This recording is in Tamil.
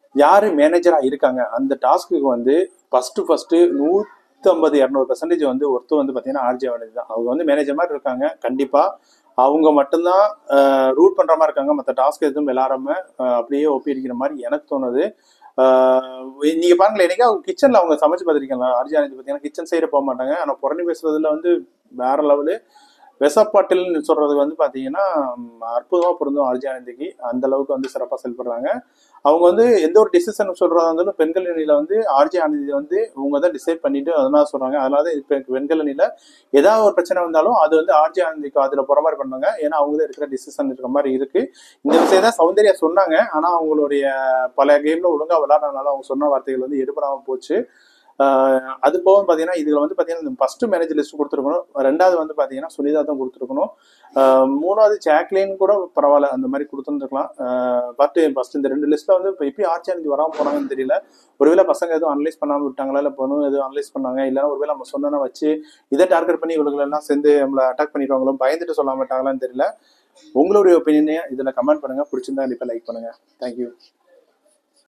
யாரு மேனேஜரா இருக்காங்க அந்த டாஸ்க்கு வந்து ஃபர்ஸ்ட் ஃபர்ஸ்ட் நூற்றம்பது இரநூறு பெர்சன்டேஜ் வந்து ஒருத்தர் வந்து பார்த்தீங்கன்னா ஆர்ஜே வானதி தான் அவங்க வந்து மேனேஜர் மாதிரி இருக்காங்க கண்டிப்பா அவங்க மட்டும்தான் ரூட் பண்ற மாதிரி இருக்காங்க மற்ற டாஸ்க் எதுவும் விளாடாம அஹ், அப்படியே ஒப்பிடிக்கிற மாதிரி எனக்கு தோணுது ஆஹ் நீங்க பாருங்களேன் என்னைக்கா அவங்க கிச்சன்ல அவங்க சமைச்சு பார்த்திருக்கீங்களா ஆர்ஜி ஆனந்தி பார்த்தீங்கன்னா கிச்சன் சைடு போக மாட்டாங்க ஆனா புறணி பேசுறதுல வந்து வேற லெவலு வெசப்பாட்டில்னு சொல்றது வந்து பாத்தீங்கன்னா ம், அற்புதமா பொருந்தும் ஆர்ஜி ஆனந்திக்கு அந்த அளவுக்கு வந்து சிறப்பா செயல்படுறாங்க அவங்க வந்து எந்த ஒரு டிசிஷன் சொல்றதா இருந்தாலும் பெண்கள் அணியில வந்து ஆர்ஜி ஆனந்தி வந்து இவங்க தான் டிசைட் பண்ணிட்டு அதனால சொல்றாங்க அதனால தான் இப்ப பெண்கள் அணியில ஏதாவது ஒரு பிரச்சனை வந்தாலும் அது வந்து ஆர்ஜி ஆனந்திக்கு அதுல போற மாதிரி பண்ணாங்க ஏன்னா அவங்க தான் இருக்கிற டிசிஷன் இருக்கிற மாதிரி இருக்கு இந்த விஷயம் தான் சௌந்தர்யா சொன்னாங்க ஆனா அவங்களுடைய பல கேம்ல ஒழுங்கா விளையாடுறதுனால அவங்க சொன்ன வார்த்தைகள் வந்து எடுபடாம போச்சு ஆஹ் அது போக பாத்தீங்கன்னா இதுல வந்து பாத்தீங்கன்னா ஃபர்ஸ்ட் மேனேஜ் லிஸ்ட் கொடுத்துருக்கணும் ரெண்டாவது வந்து பாத்தீங்கன்னா சுனிதா தான் கொடுத்துருக்கணும் ஆஹ் மூணாவது ஜாக்லின் கூட பரவாயில்ல அந்த மாதிரி கொடுத்துருந்துருக்கலாம் பட் ஃபர்ஸ்ட் இந்த ரெண்டு லிஸ்ட்ல வந்து இப்போ எப்படி ஆட்சி வராம போனாங்கன்னு தெரியல ஒருவேளை பசங்க எதுவும் அனலைஸ் பண்ணாம விட்டாங்களா இல்ல பொண்ணு எதுவும் அனலைஸ் பண்ணாங்க இல்லைன்னா ஒருவேளை நம்ம சொன்னா வச்சு இதை டார்கெட் பண்ணி இவங்களை எல்லாம் சேர்ந்து நம்மள அட்டாக் பண்ணிடுவாங்களோ பயந்துட்டு சொல்ல மாட்டாங்களான்னு தெரியல உங்களுடைய ஒப்பீனியனை இதுல கமெண்ட் பண்ணுங்க பிடிச்சிருந்தா கண்டிப்பா லைக் பண்ணுங்க தேங்க்யூ